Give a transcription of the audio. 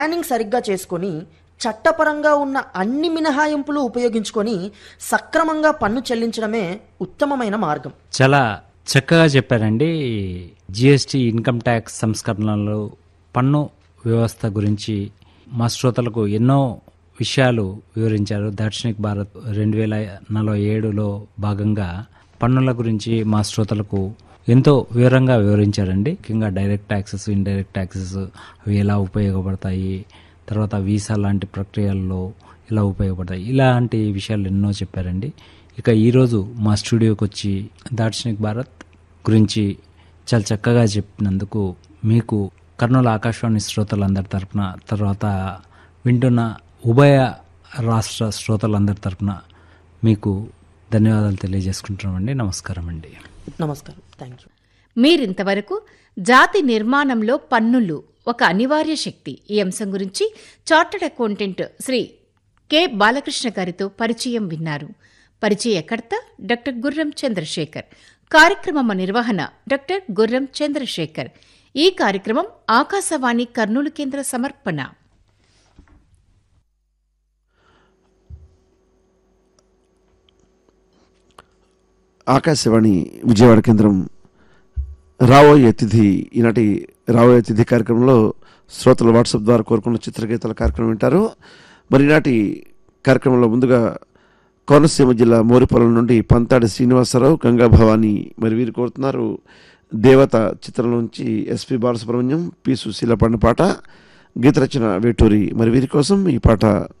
planning సరిగ్గా చేసుకొని చట్టపరంగా ఉన్న అన్ని మినహాయింపులు ఉపయోగించుకొని సక్రమంగా పన్ను చెల్లించడమే ఉత్తమమైన మార్గం చాలా చక్కగా చెప్పారండి జిఎస్టి ఇన్కమ్ ట్యాక్స్ సంస్కరణలు పన్ను వ్యవస్థ గురించి మా శ్రోతలకు ఎన్నో విషయాలు వివరించారు దార్శనిక్ భారత్ రెండు వేల నలభై ఏడులో భాగంగా పన్నుల గురించి మా శ్రోతలకు ఎంతో వివరంగా వివరించారండి ముఖ్యంగా డైరెక్ట్ ట్యాక్సెస్ ఇండైరెక్ట్ ట్యాక్సెస్ అవి ఎలా ఉపయోగపడతాయి తర్వాత వీసా లాంటి ప్రక్రియల్లో ఎలా ఉపయోగపడతాయి ఇలాంటి విషయాలు ఎన్నో చెప్పారండి ఇక ఈరోజు మా స్టూడియోకి వచ్చి దార్శనిక్ భారత్ గురించి చాలా చక్కగా చెప్పినందుకు మీకు కర్నూలు ఆకాశవాణి శ్రోతలందరి తరపున తర్వాత వింటున్న ఉభయ రాష్ట్ర శ్రోతలందరి తరపున మీకు ధన్యవాదాలు తెలియజేసుకుంటున్నామండి నమస్కారం అండి నమస్కారం థ్యాంక్ యూ మీరింతవరకు జాతి నిర్మాణంలో పన్నులు ఒక అనివార్య శక్తి ఈ అంశం గురించి chartered accountant Shri K Balakrishna గారితో పరిచయం విన్నారు పరిచయకర్త డాక్టర్ గుర్రం చంద్రశేఖర్ కార్యక్రమం నిర్వహణ డాక్టర్ గుర్రం చంద్రశేఖర్ ఈ కార్యక్రమం ఆకాశవాణి కర్నూలు కేంద్ర సమర్పణ ఆకాశవాణి విజయవాడ కేంద్రం రాబోయే తిథి ఈనాటి రాబోయే తిథి కార్యక్రమంలో శ్రోతలు వాట్సాప్ ద్వారా కోరుకున్న చిత్రగీతాల కార్యక్రమం వింటారు మరి ఈనాటి కార్యక్రమంలో ముందుగా కోనసీమ జిల్లా మోరిపొలం నుండి పంతాడి శ్రీనివాసరావు గంగా భవాని మరి వీరు కోరుతున్నారు దేవత చిత్రం నుంచి ఎస్పి బాలసుబ్రహ్మణ్యం పి సుశీల పాడిన పాట గీత రచన వేటూరి మరి వీరి కోసం ఈ పాట